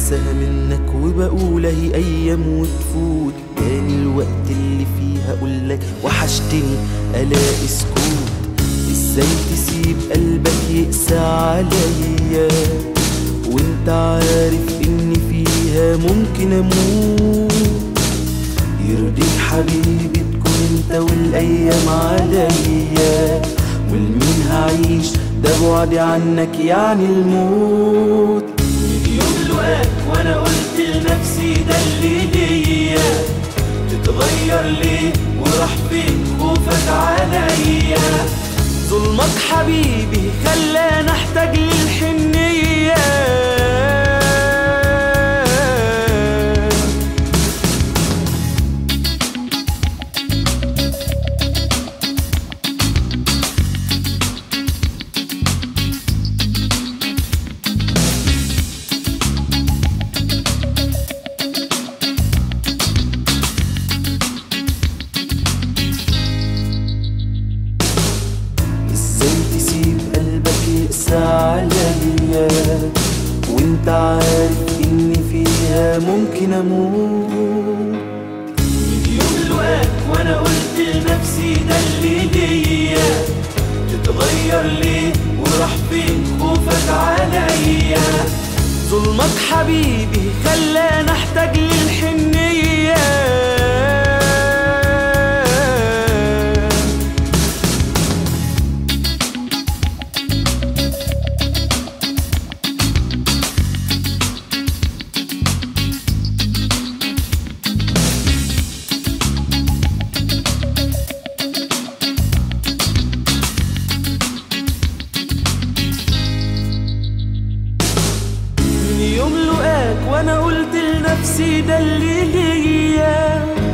بنساها منك وبقول اهي ايام وتفوت تاني الوقت اللي فيها اقولك وحشتني الاقي سكوت ازاي تسيب قلبك يقسى عليا وانت عارف ان فيها ممكن اموت يرضيك حبيبي تكون انت والايام عليا والمين هعيش ده بعدي عنك يعني الموت من يوم لقاك وانا قلت لنفسي ده اللي ليا تتغير ليه وراح فين خوفك عليا ظلمك حبيبي خلاني احتاج للحنيه ازاي تسيب قلبك يقسى عليا وانت عارف ان فيها ممكن اموت من يوم لقاك وانا قلت لنفسي ده اللي ليا تتغير ليه وراح فين خوفك عليا ظلمك حبيبي خلاني احتاج للحنيه من يوم لقاك وانا قلت لنفسي ده اللي ليا